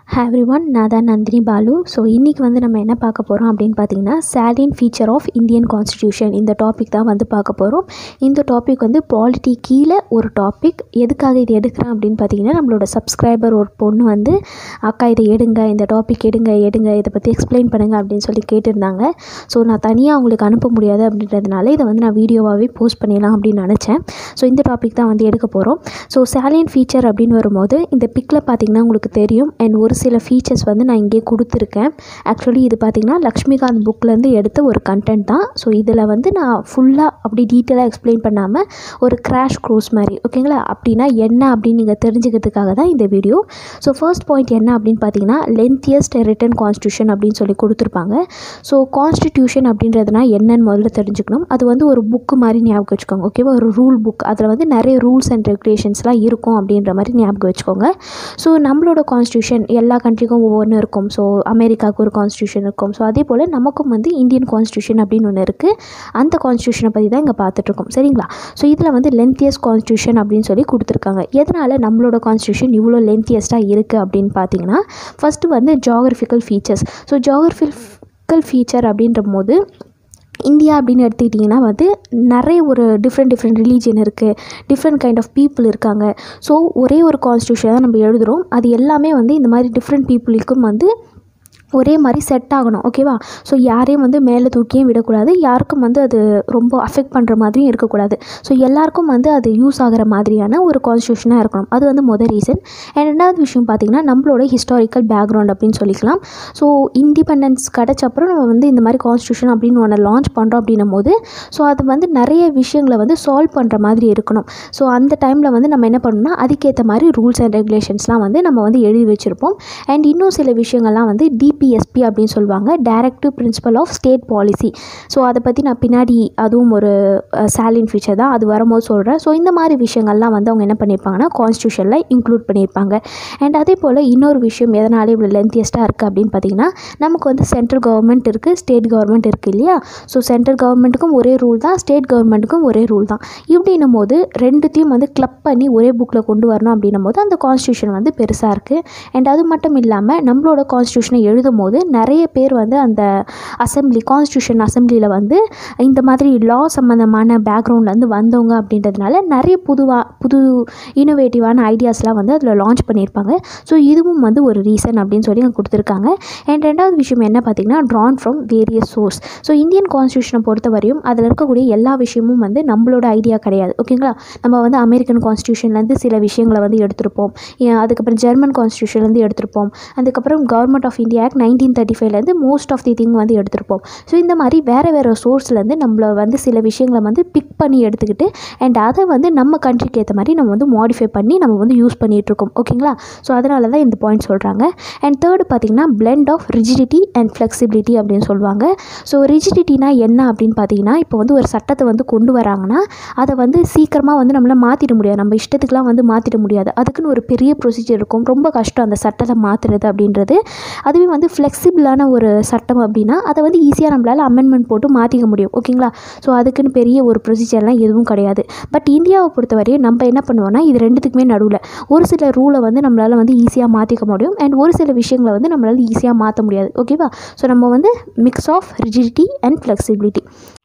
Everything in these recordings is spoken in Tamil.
ஹாய் எவ்ரி ஒன் நான் தான் நந்தினி பாலு ஸோ இன்றைக்கி வந்து நம்ம என்ன பார்க்க போகிறோம் அப்படின்னு பார்த்தீங்கன்னா salient feature of Indian constitution இந்த டாபிக் தான் வந்து பார்க்க போகிறோம் இந்த டாபிக் வந்து பாலிட்டி கீழே ஒரு டாபிக் எதுக்காக இது எடுக்கிறேன் அப்படின்னு பார்த்தீங்கன்னா நம்மளோட சப்ஸ்கிரைபர் ஒரு பொண்ணு வந்து அக்கா இதை எடுங்க இந்த டாபிக் எடுங்க எடுங்க இதை பற்றி எக்ஸ்பிளைன் பண்ணுங்கள் அப்படின்னு சொல்லி கேட்டிருந்தாங்க ஸோ நான் தனியாக அவங்களுக்கு அனுப்ப முடியாது அப்படின்றதுனால இதை வந்து நான் வீடியோவாகவே போஸ்ட் பண்ணிடலாம் அப்படின்னு நினச்சேன் ஸோ இந்த டாபிக் தான் வந்து எடுக்க போகிறோம் ஸோ salient ஃபீச்சர் அப்படின்னு வரும்போது இந்த பிக்கில் பார்த்தீங்கன்னா உங்களுக்கு தெரியும் அண்ட் ஒரு சில ஃபீச்சர்ஸ் வந்து நான் இங்கே கொடுத்துருக்கேன் ஆக்சுவலி இது பார்த்தீங்கன்னா லக்ஷ்மிகாந்த் புக்லேருந்து எடுத்த ஒரு கண்டென்ட் தான் ஸோ இதில் வந்து நான் ஃபுல்லாக அப்படி டீட்டெயிலாக எக்ஸ்பிளைன் பண்ணாமல் ஒரு கிராஷ் க்ரூஸ் மாதிரி ஓகேங்களா அப்படின்னா என்ன அப்படின்னு நீங்கள் தெரிஞ்சுக்கிறதுக்காக தான் இந்த வீடியோ ஸோ ஃபர்ஸ்ட் பாயிண்ட் என்ன அப்படின்னு பார்த்தீங்கன்னா லென்த்தியஸ்ட் ரிட்டன் கான்ஸ்டியூஷன் அப்படின்னு சொல்லி கொடுத்துருப்பாங்க ஸோ கான்ஸ்டிடியூஷன் அப்படின்றதுனா என்னன்னு முதல்ல தெரிஞ்சுக்கணும் அது வந்து ஒரு புக்கு மாதிரி ஞாபகம் வச்சுக்கோங்க ஓகேவா ஒரு ரூல் புக் அதில் வந்து நிறைய ரூல்ஸ் அண்ட் ரெகுலேஷன்ஸ்லாம் இருக்கும் அப்படின்ற மாதிரி ஞாபகம் வச்சுக்கோங்க ஸோ நம்மளோட கான்ஸ்டியூஷன் எல்லா கண்ட்ரிக்கும் ஒவ்வொன்று இருக்கும் ஸோ அமெரிக்காவுக்கு ஒரு கான்ஸ்டியூஷன் இருக்கும் ஸோ அதே போல் நமக்கும் வந்து இந்தியன் கான்ஸ்டியூஷன் அப்படின்னு ஒன்று இருக்குது அந்த கான்ஸ்டியூஷனை பற்றி தான் இங்கே பார்த்துட்ருக்கோம் சரிங்களா ஸோ இதில் வந்து லென்த்தியஸ்ட் கான்ஸ்டியூஷன் அப்படின்னு சொல்லி கொடுத்துருக்காங்க எதனால் நம்மளோட கான்ஸ்டியூஷன் இவ்வளோ லென்த்தியஸ்ட்டாக இருக்குது அப்படின்னு பார்த்தீங்கன்னா ஃபஸ்ட்டு வந்து geographical features so geographical feature அப்படின்ற போது இந்தியா அப்படின்னு எடுத்துக்கிட்டிங்கன்னா வந்து நிறைய ஒரு டிஃப்ரெண்ட் டிஃப்ரெண்ட் ரிலீஜன் இருக்குது டிஃப்ரெண்ட் கைண்ட் ஆஃப் பீப்புள் இருக்காங்க ஸோ ஒரே ஒரு கான்ஸ்டியூஷன் தான் நம்ம எழுதுகிறோம் அது எல்லாமே வந்து இந்த மாதிரி டிஃப்ரெண்ட் பீப்புளுக்கும் வந்து ஒரே மாதிரி செட் ஆகணும் ஓகேவா ஸோ யாரையும் வந்து மேலே தூக்கியும் விடக்கூடாது யாருக்கும் வந்து அது ரொம்ப அஃபெக்ட் பண்ணுற மாதிரியும் இருக்கக்கூடாது ஸோ எல்லாருக்கும் வந்து அது யூஸ் ஆகிற மாதிரியான ஒரு கான்ஸ்டியூஷனாக இருக்கணும் அது வந்து மொதல் ரீசன் அண்ட் ரெண்டாவது விஷயம் பார்த்திங்கன்னா நம்மளோட ஹிஸ்டாரிக்கல் பேக்ரவுண்ட் அப்படின்னு சொல்லிக்கலாம் ஸோ இண்டிபெண்டன்ஸ் கிடச்சப்பறம் நம்ம வந்து இந்த மாதிரி கான்ஸ்டியூஷன் அப்படின்னு ஒன்று லான்ச் பண்ணுறோம் அப்படின்னும் போது ஸோ அது வந்து நிறைய விஷயங்களை வந்து சால்வ் பண்ணுற மாதிரி இருக்கணும் ஸோ அந்த டைமில் வந்து நம்ம என்ன பண்ணணும்னா அதுக்கேற்ற மாதிரி ரூல்ஸ் அண்ட் ரெகுலேஷன்ஸ்லாம் வந்து நம்ம வந்து எழுதி வச்சுருப்போம் அண்ட் இன்னும் சில விஷயங்கள்லாம் வந்து டிபிஎஸ்பி அப்படின்னு சொல்லுவாங்க directive principle of state policy so அதை பற்றி நான் பின்னாடி அதுவும் ஒரு சாலின் ஃபீச்சர் தான் அது வரும்போது சொல்கிறேன் ஸோ இந்த மாதிரி விஷயங்கள்லாம் வந்து அவங்க என்ன பண்ணியிருப்பாங்கன்னா கான்ஸ்டியூஷனில் இன்க்ளூட் பண்ணியிருப்பாங்க அண்ட் அதே போல் இன்னொரு விஷயம் எதனால இவ்வளோ லென்த்தியஸ்ட்டாக இருக்குது அப்படின்னு பார்த்தீங்கன்னா நமக்கு வந்து சென்ட்ரல் கவர்மெண்ட் இருக்குது ஸ்டேட் கவர்மெண்ட் இருக்குது இல்லையா ஸோ சென்ட்ரல் கவர்மெண்ட்டுக்கும் ஒரே ரூல் தான் ஸ்டேட் கவர்மெண்ட்டுக்கும் ஒரே ரூல் தான் இப்படின்னும் போது ரெண்டுத்தையும் வந்து கிளப் பண்ணி ஒரே புக்கில் கொண்டு வரணும் அப்படின்னும் போது அந்த கான்ஸ்டியூஷன் வந்து பெருசாக இருக்குது அண்ட் அது மட்டும் இல்லாமல் நம்மளோட கான்ஸ்டியூஷனை எழுதும் போது நிறைய பேர் வந்து அந்த அசம்பிளி கான்ஸ்டியூஷன் அசம்பிளியில் வந்து இந்த மாதிரி லா சம்மந்தமான பேக்ரவுண்ட்லேருந்து வந்தவங்க அப்படின்றதுனால நிறைய புதுவாக புது இனோவேட்டிவான ஐடியாஸ்லாம் வந்து அதில் லான்ச் பண்ணியிருப்பாங்க ஸோ இதுவும் வந்து ஒரு ரீசன் அப்படின்னு சொல்லி அங்கே கொடுத்துருக்காங்க அண்ட் ரெண்டாவது விஷயம் என்ன பார்த்திங்கன்னா drawn from various source so Indian கான்ஸ்டியூஷனை பொறுத்த வரையும் அதில் இருக்கக்கூடிய எல்லா விஷயமும் வந்து நம்மளோட ஐடியா கிடையாது ஓகேங்களா நம்ம வந்து அமெரிக்கன் கான்ஸ்டியூஷன்லேருந்து சில விஷயங்களை வந்து எடுத்திருப்போம் ஏன் அதுக்கப்புறம் ஜெர்மன் கான்ஸ்டியூஷன்லேருந்து எடுத்திருப்போம் அதுக்கப்புறம் government of India act nineteen thirty ஃபைவ்லேருந்து மோஸ்ட் ஆஃப் தி திங் வந்து எடுத்திருப்போம் ஸோ இந்த மாதிரி வேறு வேறு சோர்ஸ்லேருந்து நம்மளை வந்து சில விஷயங்களை வந்து பிக் பண்ணி எடுத்துக்கிட்டு அண்ட் அதை வந்து நம்ம கண்ட்ரிக்கு ஏற்ற மாதிரி நம்ம வந்து மாடிஃபை பண்ணி நம்ம வந்து யூஸ் பண்ணிகிட்ருக்கோம் ஓகேங்களா ஸோ அதனால தான் இந்த பாயிண்ட் சொல்கிறாங்க அண்ட் தேர்டு பார்த்திங்கன்னா blend of rigidity and flexibility அப்படின்னு சொல்லுவாங்க ஸோ ரிஜிடிட்டினா என்ன அப்படின்னு பார்த்தீங்கன்னா இப்போ வந்து ஒரு சட்டத்தை வந்து கொண்டு வராங்கன்னா அதை வந்து சீக்கிரமாக வந்து நம்மளால் மாற்றிட முடியாது நம்ம இஷ்டத்துக்குலாம் வந்து மாற்றிட முடியாது அதுக்குன்னு ஒரு பெரிய ப்ரொசீஜர் இருக்கும் ரொம்ப கஷ்டம் அந்த சட்டத்தை மாற்றுறது அப்படின்றது அதுவே வந்து ஃப்ளெக்சிபிளான ஒரு சட்டம் அப்படின்னா அதை வந்து ஈஸியாக நம்மளால் அமெண்ட்மெண்ட் போட்டு மாற்றிக்க முடியும் ஓகேங்களா ஸோ அதுக்குன்னு பெரிய ஒரு ப்ரொசீஜர்லாம் எதுவும் கிடையாது பட் இந்தியாவை பொறுத்தவரையும் நம்ம என்ன பண்ணுவோம்னா இது ரெண்டுத்துக்குமே நடுவில் ஒரு சில ரூலை வந்து நம்மளால் வந்து ஈஸியாக மாற்றிக்க முடியும் அண்ட் ஒரு சில விஷயங்களை வந்து நம்மளால் ஈஸியாக மாற்ற முடியாது ஓகேவா ஸோ நம்ம வந்து mix of rigidity and flexibility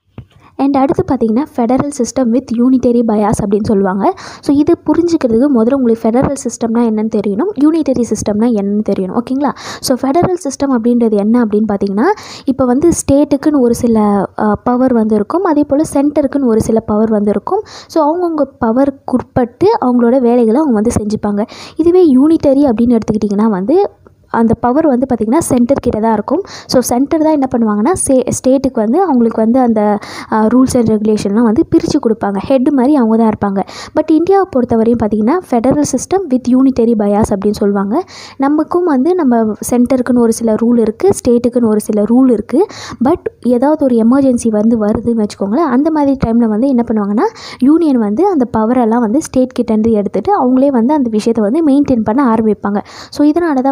and அடுத்து பார்த்தீங்கன்னா federal system with unitary bias அப்படின்னு சொல்லுவாங்க ஸோ இது புரிஞ்சுக்கிறதுக்கு முதல்ல உங்களுக்கு ஃபெடரல் சிஸ்டம்னா என்னன்னு தெரியணும் யூனிட்டரி சிஸ்டம்னா என்னன்னு தெரியணும் ஓகேங்களா ஸோ ஃபெடரல் சிஸ்டம் அப்படின்றது என்ன அப்படின்னு பார்த்தீங்கன்னா இப்போ வந்து ஸ்டேட்டுக்குன்னு ஒரு சில பவர் வந்து இருக்கும் அதே போல் சென்டருக்குன்னு ஒரு சில பவர் வந்து இருக்கும் ஸோ அவங்கவுங்க பவருக்குட்பட்டு அவங்களோட வேலைகளை அவங்க வந்து செஞ்சுப்பாங்க இதுவே யூனிட்டரி அப்படின்னு எடுத்துக்கிட்டிங்கன்னா வந்து அந்த பவர் வந்து பார்த்திங்கன்னா சென்டர் கிட்ட தான் இருக்கும் ஸோ சென்டர் தான் என்ன பண்ணுவாங்கன்னா ஸ்டே ஸ்டேட்டுக்கு வந்து அவங்களுக்கு வந்து அந்த ரூல்ஸ் அண்ட் ரெகுலேஷன்லாம் வந்து பிரித்து கொடுப்பாங்க ஹெட் மாதிரி அவங்க தான் இருப்பாங்க பட் இந்தியாவை பொறுத்தவரையும் பார்த்திங்கன்னா federal system with unitary bias அப்படின்னு சொல்லுவாங்க நமக்கும் வந்து நம்ம சென்டருக்குன்னு ஒரு சில ரூல் இருக்குது ஸ்டேட்டுக்குன்னு ஒரு சில ரூல் இருக்குது பட் ஏதாவது ஒரு எமர்ஜென்சி வந்து வருதுன்னு வச்சுக்கோங்களேன் அந்த மாதிரி டைமில் வந்து என்ன பண்ணுவாங்கன்னா யூனியன் வந்து அந்த பவரெல்லாம் வந்து ஸ்டேட் கிட்டேருந்து எடுத்துகிட்டு அவங்களே வந்து அந்த விஷயத்தை வந்து மெயின்டைன் பண்ண ஆரம்பிப்பாங்க ஸோ இதனால தான் வந்து நம்ம என்ன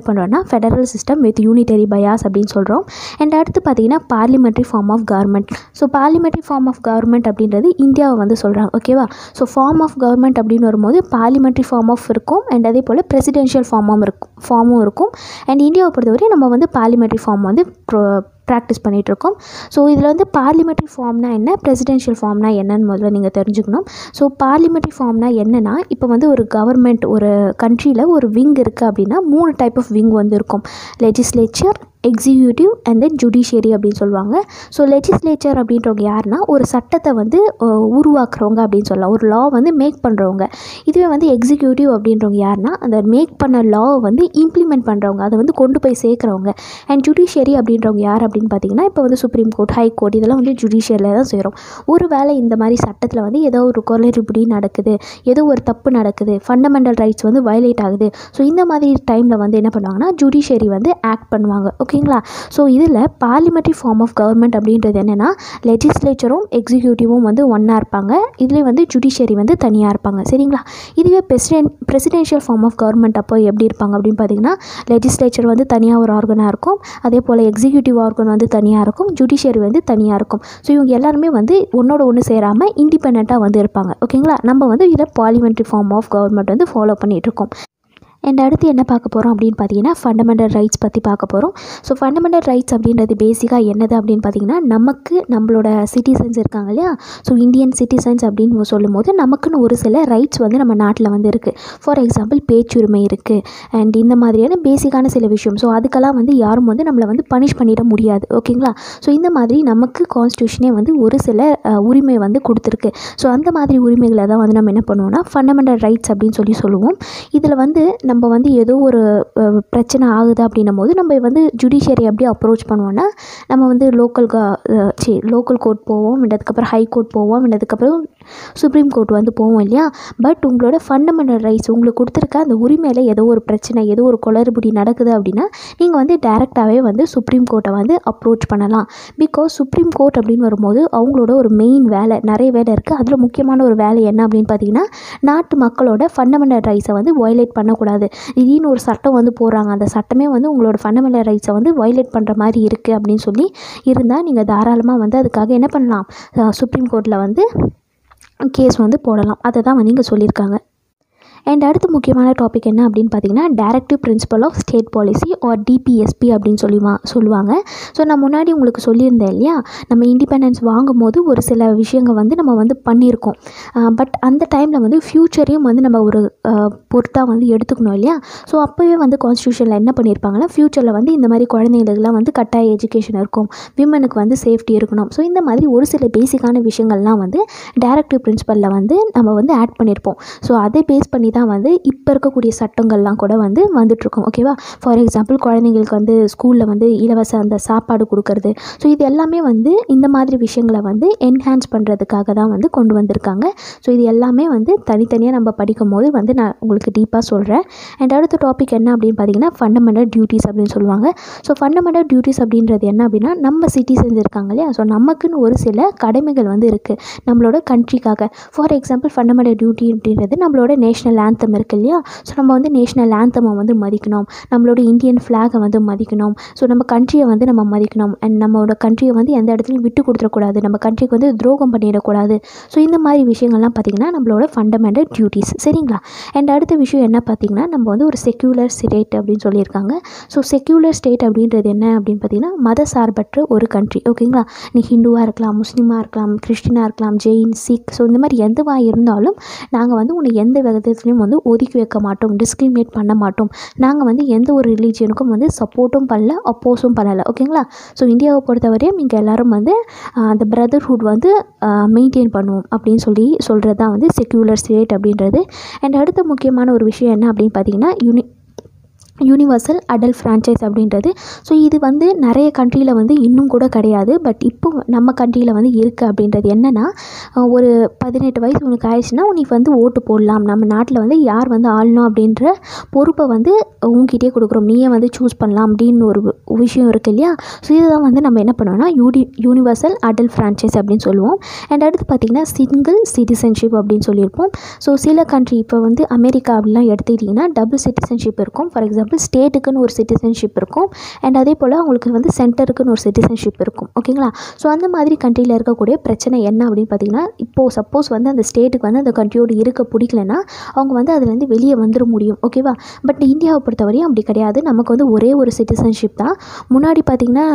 பண்ணுறோம்னா federal system with unitary bias அப்படின்னு சொல்கிறோம் அண்ட் அடுத்து பார்த்தீங்கன்னா parliamentary form of government so parliamentary form of government அப்படின்றது இந்தியாவை வந்து சொல்கிறாங்க ஓகேவா ஸோ ஃபார்ம் ஆஃப் கவர்மெண்ட் அப்படின்னு வரும்போது பார்லிமெண்ட்ரி ஃபார்ம் ஆஃப் இருக்கும் அண்ட் அதே போல் பிரசிடென்ஷியல் ஃபார்மும் இருக்கும் ஃபார்மும் இருக்கும் அண்ட் இந்தியாவை பொறுத்தவரை நம்ம வந்து பார்லிமெண்ட்ரி ஃபார்ம் வந்து ப்ரோ ப்ராக்டிஸ் பண்ணிகிட்ருக்கோம் ஸோ இதில் வந்து பார்லிமெண்ட்ரி ஃபார்ம்னா என்ன பிரசிடென்ஷியல் ஃபார்ம்னா என்னன்னு முதல்ல நீங்கள் தெரிஞ்சுக்கணும் ஸோ பார்லிமெண்ட்ரி ஃபார்ம்னா என்னென்னா இப்போ வந்து ஒரு கவர்மெண்ட் ஒரு கண்ட்ரியில் ஒரு விங் இருக்குது அப்படின்னா மூணு டைப் ஆஃப் விங் வந்து இருக்கும் legislature executive and then judiciary அப்படின்னு சொல்லுவாங்க ஸோ லெஜிஸ்லேச்சர் அப்படின்றவங்க யாருன்னா ஒரு சட்டத்தை வந்து அஹ், உருவாக்குறவங்க அப்படின்னு சொல்லலாம் ஒரு லா வந்து மேக் பண்ணுறவங்க இதுவே வந்து எக்ஸிக்யூட்டிவ் அப்படின்றவங்க யாருன்னா அந்த மேக் பண்ண லாவை வந்து இம்ப்ளிமெண்ட் பண்ணுறவங்க அதை வந்து கொண்டு போய் சேர்க்குறவங்க அண்ட் ஜுடிஷியரி அப்படின்றவங்க யார் அப்படின்னு பார்த்தீங்கன்னா இப்போ வந்து சுப்ரீம் கோர்ட் ஹை கோர்ட் இதெல்லாம் வந்து ஜுடிஷியரியில் தான் சேரும் ஒரு வேளை இந்த மாதிரி சட்டத்தில் வந்து ஏதோ ஒரு குளறுபடி நடக்குது ஏதோ ஒரு தப்பு நடக்குது ஃபண்டமெண்டல் ரைட்ஸ் வந்து வயலேட் ஆகுது ஸோ இந்த மாதிரி டைமில் வந்து என்ன பண்ணுவாங்கன்னா ஜுடிஷியரி வந்து ஆக்ட் பண்ணுவாங்க ஓகேங்களா ஸோ இதில் பார்லிமெண்ட்ரி ஃபார்ம் ஆஃப் கவர்மெண்ட் அப்படின்றது என்னென்னா லெஜிஸ்லேச்சரும் எக்ஸிக்யூட்டிவும் வந்து ஒன்றா இருப்பாங்க இதுலேயே வந்து ஜுடிஷியரி வந்து தனியாக இருப்பாங்க சரிங்களா இதுவே president presidential form of government அப்போ எப்படி இருப்பாங்க அப்படின்னு பார்த்தீங்கன்னா லெஜிஸ்லேச்சர் வந்து தனியாக ஒரு ஆர்கனாக இருக்கும் அதே போல் எக்ஸிக்யூட்டிவ் ஆர்கன் வந்து தனியாக இருக்கும் ஜுடிஷியரி வந்து தனியாக இருக்கும் ஸோ இவங்க எல்லாருமே வந்து ஒன்றோட ஒன்று சேராமல் இண்டிபெண்ட்டாக வந்து இருப்பாங்க ஓகேங்களா நம்ம வந்து இதில் பார்லிமெண்ட்ரி ஃபார்ம் ஆஃப் கவர்மெண்ட் வந்து ஃபாலோ பண்ணிகிட்டு இருக்கோம் அண்ட் அடுத்து என்ன பார்க்க போகிறோம் அப்படின்னு பார்த்தீங்கன்னா ஃபண்டமெண்டல் ரைட்ஸ் பற்றி பார்க்க போகிறோம் ஸோ ஃபண்டமெண்டல் ரைட்ஸ் அப்படின்றது பேசிக்காக என்னது அப்படின்னு பார்த்தீங்கன்னா நமக்கு நம்மளோட சிட்டிசன்ஸ் இருக்காங்க இல்லையா ஸோ இந்தியன் சிட்டிசன்ஸ் அப்படின்னு சொல்லும்போது நமக்குன்னு ஒரு சில ரைட்ஸ் வந்து நம்ம நாட்டில் வந்து இருக்குது ஃபார் எக்ஸாம்பிள் பேச்சுரிமை இருக்குது அண்ட் இந்த மாதிரியான பேசிக்கான சில விஷயம் ஸோ அதுக்கெல்லாம் வந்து யாரும் வந்து நம்மளை வந்து பனிஷ் பண்ணிட முடியாது ஓகேங்களா ஸோ இந்த மாதிரி நமக்கு கான்ஸ்டியூஷனே வந்து ஒரு சில அஹ், உரிமை வந்து கொடுத்துருக்கு ஸோ அந்த மாதிரி உரிமைகளை தான் வந்து நம்ம என்ன பண்ணுவோம்னா ஃபண்டமெண்டல் ரைட்ஸ் அப்படின்னு சொல்லி சொல்லுவோம் இதில் வந்து நம்ம வந்து ஏதோ ஒரு அஹ், பிரச்சனை ஆகுது அப்படின்னும் போது நம்ம வந்து ஜுடிஷியரி எப்படி அப்ரோச் பண்ணுவோம்னா நம்ம வந்து லோக்கல் சரி லோக்கல் கோர்ட் போவோம் அதுக்கப்புறம் ஹை கோர்ட் போவோம் அதுக்கப்புறம் சுப்ரீம் கோர்ட் வந்து போவோம் இல்லையா பட் உங்களோட ஃபண்டமெண்டல் ரைட்ஸ் உங்களுக்கு கொடுத்துருக்க அந்த உரிமையில் ஏதோ ஒரு பிரச்சனை ஏதோ ஒரு குளறுபடி நடக்குது அப்படின்னா நீங்கள் வந்து டேரெக்டாகவே வந்து சுப்ரீம் கோர்ட்டை வந்து அப்ரோச் பண்ணலாம் பிகாஸ் சுப்ரீம் கோர்ட் அப்படின்னு வரும்போது அவங்களோட ஒரு மெயின் வேலை நிறைய வேலை இருக்குது அதில் முக்கியமான ஒரு வேலை என்ன அப்படின்னு பார்த்தீங்கன்னா நாட்டு மக்களோட ஃபண்டமெண்டல் ரைட்ஸை வந்து வயலேட் பண்ணக்கூடாது திடீர்னு ஒரு சட்டம் வந்து போடுறாங்க அந்த சட்டமே வந்து உங்களோட ஃபண்டமெண்டல் ரைட்ஸை வந்து வயலேட் பண்ணுற மாதிரி இருக்குது அப்படின்னு சொல்லி இருந்தால் நீங்கள் தாராளமாக வந்து அதுக்காக என்ன பண்ணலாம் சுப்ரீம் கோர்ட்டில் வந்து கேஸ் வந்து போடலாம் அதை தான் வந்து இங்கே சொல்லியிருக்காங்க அண்ட் அடுத்து முக்கியமான டாபிக் என்ன அப்படின்னு பார்த்தீங்கன்னா directive principle of state policy or DPSP அப்படின்னு சொல்லி வா சொல்லுவாங்க ஸோ நான் முன்னாடி உங்களுக்கு சொல்லியிருந்தேன் இல்லையா நம்ம இண்டிபெண்டன்ஸ் வாங்கும் போது ஒரு சில விஷயங்கள் வந்து நம்ம வந்து பண்ணியிருக்கோம் பட் அந்த டைமில் வந்து ஃப்யூச்சரையும் வந்து நம்ம ஒரு பொருட்டாக வந்து எடுத்துக்கணும் இல்லையா ஸோ அப்போவே வந்து கான்ஸ்டியூஷனில் என்ன பண்ணியிருப்பாங்கன்னா ஃப்யூச்சரில் வந்து இந்த மாதிரி குழந்தைங்களுக்குலாம் வந்து கட்டாய எஜுகேஷன் இருக்கும் விமனுக்கு வந்து சேஃப்டி இருக்கணும் ஸோ இந்த மாதிரி ஒரு சில பேசிக்கான விஷயங்கள்லாம் வந்து டைரக்டிவ் பிரின்சிபலில் வந்து நம்ம வந்து ஆட் பண்ணியிருப்போம் ஸோ அதை பேஸ் பண்ணி தான் வந்து இப்போ இருக்கக்கூடிய சட்டங்கள்லாம் கூட வந்து வந்துட்ருக்கோம் ஓகேவா ஃபார் எக்ஸாம்பிள் குழந்தைங்களுக்கு வந்து ஸ்கூலில் வந்து இலவச அந்த சாப்பாடு கொடுக்கறது ஸோ இது எல்லாமே வந்து இந்த மாதிரி விஷயங்களை வந்து என்ஹான்ஸ் பண்ணுறதுக்காக தான் வந்து கொண்டு வந்திருக்காங்க ஸோ இது எல்லாமே வந்து தனித்தனியாக நம்ம படிக்கும் போது வந்து நான் உங்களுக்கு டீப்பாக சொல்கிறேன் அண்ட் அடுத்த டாபிக் என்ன அப்படின்னு பார்த்தீங்கன்னா ஃபண்டமெண்டல் டியூட்டிஸ் அப்படின்னு சொல்லுவாங்க ஸோ ஃபண்டமெண்டல் டியூட்டிஸ் அப்படின்றது என்ன அப்படின்னா நம்ம சிட்டிசன்ஸ் இருக்காங்க இல்லையா ஸோ நமக்குன்னு ஒரு சில கடமைகள் வந்து இருக்குது நம்மளோட கண்ட்ரிக்காக ஃபார் எக்ஸாம்பிள் ஃபண்டமெண்டல் டியூட்டி அப்படின்றது நம்மளோட நேஷ்னல் ஆந்தம் இருக்குது இல்லையா ஸோ நம்ம வந்து நேஷ்னல் ஆந்தமை வந்து மதிக்கணும் நம்மளோட இந்தியன் ஃப்ளாகை வந்து மதிக்கணும் ஸோ நம்ம கண்ட்ரியை வந்து நம்ம மதிக்கணும் அண்ட் நம்மளோட கண்ட்ரியை வந்து எந்த இடத்துலையும் விட்டு கொடுத்துடக்கூடாது நம்ம கண்ட்ரிக்கு வந்து துரோகம் பண்ணிடக்கூடாது ஸோ இந்த மாதிரி விஷயங்கள்லாம் பார்த்திங்கன்னா நம்மளோட ஃபண்டமெண்டல் டியூட்டிஸ் சரிங்களா அண்ட் அடுத்த விஷயம் என்ன பார்த்திங்கன்னா நம்ம வந்து ஒரு செக்யூலர் ஸ்டேட் அப்படின்னு சொல்லியிருக்காங்க ஸோ செக்யூலர் ஸ்டேட் அப்படின்றது என்ன அப்படின்னு பார்த்தீங்கன்னா மத சார்பற்ற ஒரு கண்ட்ரி ஓகேங்களா நீ ஹிந்துவாக இருக்கலாம் முஸ்லீமாக இருக்கலாம் கிறிஸ்டினாக இருக்கலாம் ஜெயின் சிக் ஸோ இந்த மாதிரி எதுவாக இருந்தாலும் நாங்கள் வந்து உன்னை எந்த விதத்துலையும் வந்து ஒதுக்கி வைக்க மாட்டோம் டிஸ்கிரிமினேட் பண்ண மாட்டோம் நாங்கள் வந்து எந்த ஒரு ரிலீஜியனுக்கும் வந்து சப்போர்ட்டும் பண்ணல அப்போஸும் பண்ணலை ஓகேங்களா ஸோ இந்தியாவை பொறுத்தவரையும் இங்கே எல்லாரும் வந்து ஆஹ், அந்த பிரதர்ஹுட் வந்து மெயின்டைன் பண்ணுவோம் அப்படின்னு சொல்லி சொல்கிறது தான் வந்து செக்யூலர் ஸ்டேட் அப்படின்றது அண்ட் அடுத்த முக்கியமான ஒரு விஷயம் என்ன அப்படின்னு பார்த்தீங்கன்னா யூனி யூனிவர்சல் அடல்ட் ஃப்ரான்ச்சைஸ் அப்படின்றது ஸோ இது வந்து நிறைய கண்ட்ரியில் வந்து இன்னும் கூட கிடையாது பட் இப்போ நம்ம கண்ட்ரியில் வந்து இருக்குது அப்படின்றது என்னென்னா அஹ், ஒரு பதினெட்டு வயசு உனக்கு ஆயிடுச்சுன்னா உனக்கு வந்து ஓட்டு போடலாம் நம்ம நாட்டில் வந்து யார் வந்து ஆளணும் அப்படின்ற பொறுப்பை வந்து உங்ககிட்டே கொடுக்குறோம் நீயே வந்து சூஸ் பண்ணலாம் அப்படின்னு ஒரு விஷயம் இருக்குது இல்லையா ஸோ இதுதான் வந்து நம்ம என்ன பண்ணுவோம்னா யூடி யூனிவர்சல் அடல்ட் ஃப்ரான்ச்சைஸ் அப்படின்னு சொல்லுவோம் அண்ட் அடுத்து பார்த்திங்கன்னா சிங்கிள் சிட்டிசன்ஷிப் அப்படின்னு சொல்லியிருப்போம் ஸோ சில கண்ட்ரி இப்போ வந்து அமெரிக்கா அப்படிலாம் எடுத்துக்கிட்டிங்கன்னா டபுள் சிட்டிசன்ஷிப் இருக்கும் ஃபார் எக்ஸாம்பிள் எக்ஸாம்பிள் ஸ்டேட்டுக்குன்னு ஒரு சிட்டிசன்ஷிப் இருக்கும் அண்ட் அதே போல் அவங்களுக்கு வந்து சென்டருக்குன்னு ஒரு சிட்டிசன்ஷிப் இருக்கும் ஓகேங்களா ஸோ அந்த மாதிரி கண்ட்ரியில் இருக்கக்கூடிய பிரச்சனை என்ன அப்படின்னு பார்த்தீங்கன்னா இப்போது சப்போஸ் வந்து அந்த ஸ்டேட்டுக்கு வந்து அந்த கண்ட்ரியோடு இருக்க பிடிக்கலன்னா அவங்க வந்து அதுலேருந்து வெளியே வந்துட முடியும் ஓகேவா பட் இந்தியாவை பொறுத்தவரையும் அப்படி கிடையாது நமக்கு வந்து ஒரே ஒரு சிட்டிசன்ஷிப் தான் முன்னாடி பார்த்திங்கன்னா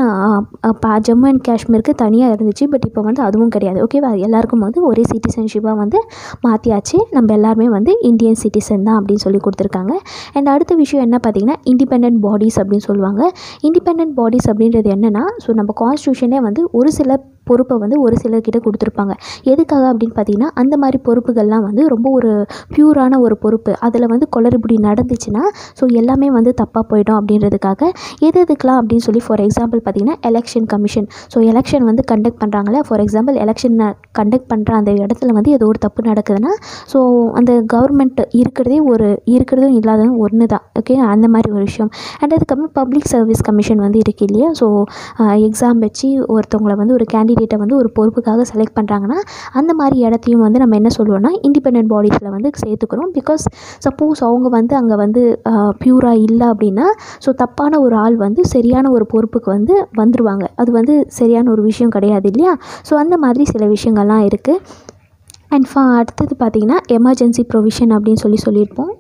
பா ஜம்மு அண்ட் காஷ்மீருக்கு தனியாக இருந்துச்சு பட் இப்போ வந்து அதுவும் கிடையாது ஓகேவா எல்லாருக்கும் வந்து ஒரே சிட்டிசன்ஷிப்பாக வந்து மாற்றியாச்சு நம்ம எல்லாருமே வந்து இந்தியன் சிட்டிசன் தான் அப்படின்னு சொல்லி கொடுத்துருக்காங்க அண்ட் அடுத்த விஷயம் என்ன பார்த்திங்கன்னா இண்டிபெண்ட் பாடிஸ் அப்படின்னு சொல்லுவாங்க இண்டிபெண்ட் பாடிஸ் அப்படின்றது என்னென்னா ஸோ நம்ம கான்ஸ்டியூஷனே வந்து ஒரு சில பொறுப்பை வந்து ஒரு சிலர்கிட்ட கொடுத்துருப்பாங்க எதுக்காக அப்படின்னு பார்த்தீங்கன்னா அந்த மாதிரி பொறுப்புகள்லாம் வந்து ரொம்ப ஒரு பியூரான ஒரு பொறுப்பு அதில் வந்து குளறுபடி நடந்துச்சுன்னா ஸோ எல்லாமே வந்து தப்பாக போயிடும் அப்படின்றதுக்காக எது எதுக்கெலாம் அப்படின்னு சொல்லி ஃபார் எக்ஸாம்பிள் பார்த்தீங்கன்னா எலெக்ஷன் கமிஷன் ஸோ எலெக்ஷன் வந்து கண்டக்ட் பண்ணுறாங்களே ஃபார் எக்ஸாம்பிள் எலெக்ஷன் கண்டக்ட் பண்ணுற அந்த இடத்துல வந்து ஏதோ ஒரு தப்பு நடக்குதுன்னா ஸோ அந்த கவர்மெண்ட் இருக்கிறதே ஒரு இருக்கிறதும் இல்லாததும் ஒன்று தான் ஓகே அந்த மாதிரி ஒரு விஷயம் அண்ட் அதுக்கப்புறம் பப்ளிக் சர்வீஸ் கமிஷன் வந்து இருக்குது இல்லையா ஸோ எக்ஸாம் வச்சு ஒருத்தவங்களை வந்து ஒரு கேண்டிடேட்டை வந்து ஒரு பொறுப்புக்காக செலக்ட் பண்ணுறாங்கன்னா அந்த மாதிரி இடத்தையும் வந்து நம்ம என்ன சொல்லுவோம்னா இண்டிபெண்ட் பாடிஸில் வந்து சேர்த்துக்கிறோம் பிகாஸ் சப்போஸ் அவங்க வந்து அங்கே வந்து பியூராக இல்லை அப்படின்னா ஸோ தப்பான ஒரு ஆள் வந்து சரியான ஒரு பொறுப்புக்கு வந்து வந்துடுவாங்க அது வந்து சரியான ஒரு விஷயம் கிடையாது இல்லையா ஸோ அந்த மாதிரி சில விஷயங்கள்லாம் இருக்குது அண்ட் ஃபா அடுத்தது பார்த்திங்கன்னா எமர்ஜென்சி ப்ரொவிஷன் அப்படின்னு சொல்லி சொல்லியிருப்போம்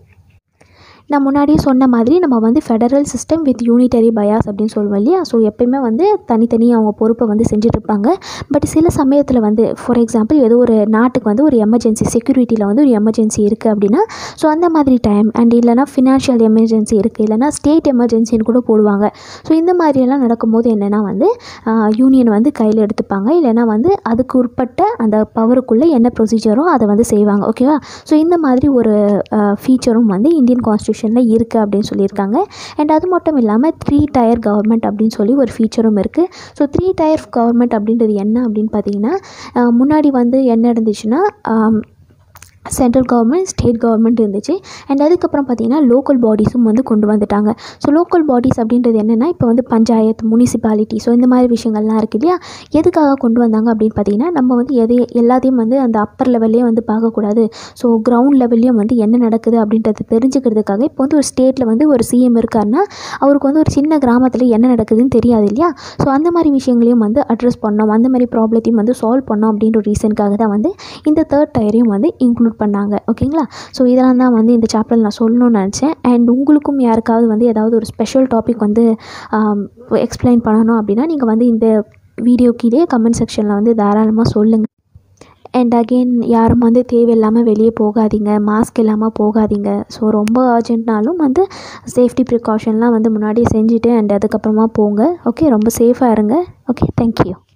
நான் முன்னாடியே சொன்ன மாதிரி நம்ம வந்து federal system with unitary bias அப்படின்னு சொல்லுவோம் இல்லையா ஸோ எப்பயுமே வந்து தனித்தனியாக அவங்க பொறுப்பை வந்து செஞ்சுட்ருப்பாங்க பட் சில சமயத்தில் வந்து ஃபார் எக்ஸாம்பிள் ஏதோ ஒரு நாட்டுக்கு வந்து ஒரு எமர்ஜென்சி செக்யூரிட்டியில் வந்து ஒரு எமர்ஜென்சி இருக்குது அப்படின்னா ஸோ அந்த மாதிரி டைம் அண்ட் இல்லைனா ஃபினான்ஷியல் எமர்ஜென்சி இருக்குது இல்லைனா ஸ்டேட் எமர்ஜென்சின்னு கூட போடுவாங்க ஸோ இந்த மாதிரியெல்லாம் நடக்கும்போது என்னென்னா வந்து யூனியன் வந்து கையில் எடுத்துப்பாங்க இல்லைனா வந்து அதுக்கு உட்பட்ட அந்த பவருக்குள்ளே என்ன ப்ரொசீஜரோ அதை வந்து செய்வாங்க ஓகேவா ஸோ இந்த மாதிரி ஒரு ஃபீச்சரும் வந்து இந்தியன் கான்ஸ்டியூஷன் கான்ஸ்டியூஷனில் இருக்குது அப்படின்னு சொல்லியிருக்காங்க அண்ட் அது மட்டும் இல்லாமல் த்ரீ டயர் கவர்மெண்ட் அப்படின்னு சொல்லி ஒரு ஃபீச்சரும் இருக்குது ஸோ த்ரீ டயர் கவர்மெண்ட் அப்படின்றது என்ன அப்படின்னு பார்த்தீங்கன்னா முன்னாடி வந்து என்ன இருந்துச்சுன்னா சென்ட்ரல் கவர்மெண்ட் ஸ்டேட் கவர்மெண்ட் இருந்துச்சு அண்ட் அதுக்கப்புறம் பார்த்திங்கன்னா லோக்கல் பாடிஸும் வந்து கொண்டு வந்துட்டாங்க ஸோ லோக்கல் பாடிஸ் அப்படின்றது என்னென்னா இப்போ வந்து பஞ்சாயத்து முனிசிபாலிட்டி ஸோ இந்த மாதிரி விஷயங்கள்லாம் இருக்குது இல்லையா எதுக்காக கொண்டு வந்தாங்க அப்படின்னு பார்த்தீங்கன்னா நம்ம வந்து எதை எல்லாத்தையும் வந்து அந்த அப்பர் லெவல்லே வந்து பார்க்கக்கூடாது ஸோ கிரவுண்ட் லெவல்லையும் வந்து என்ன நடக்குது அப்படின்றத தெரிஞ்சுக்கிறதுக்காக இப்போ வந்து ஒரு ஸ்டேட்டில் வந்து ஒரு சிஎம் இருக்காருன்னா அவருக்கு வந்து ஒரு சின்ன கிராமத்தில் என்ன நடக்குதுன்னு தெரியாது இல்லையா ஸோ அந்த மாதிரி விஷயங்களையும் வந்து அட்ரஸ் பண்ணோம் அந்த மாதிரி ப்ராப்ளத்தையும் வந்து சால்வ் பண்ணோம் அப்படின்ற ஒரு ரீசனுக்காக தான் வந்து இந்த தேர்ட் டயரையும் வந்து இன்க்ளூட் பண்ணாங்க ஓகேங்களா ஸோ இதெல்லாம் தான் வந்து இந்த சாப்டரில் நான் சொல்லணும்னு நினச்சேன் அண்ட் உங்களுக்கும் யாருக்காவது வந்து ஏதாவது ஒரு ஸ்பெஷல் டாபிக் வந்து எக்ஸ்பிளைன் பண்ணணும் அப்படின்னா நீங்கள் வந்து இந்த வீடியோ கீழே கமெண்ட் செக்ஷனில் வந்து தாராளமாக சொல்லுங்கள் அண்ட் அகெயின் யாரும் வந்து தேவையில்லாமல் வெளியே போகாதீங்க மாஸ்க் இல்லாமல் போகாதீங்க ஸோ ரொம்ப அர்ஜென்ட்னாலும் வந்து சேஃப்டி ப்ரிகாஷன்லாம் வந்து முன்னாடியே செஞ்சுட்டு அண்ட் அதுக்கப்புறமா போங்க ஓகே ரொம்ப சேஃபாக இருங்க ஓகே தேங்க்யூ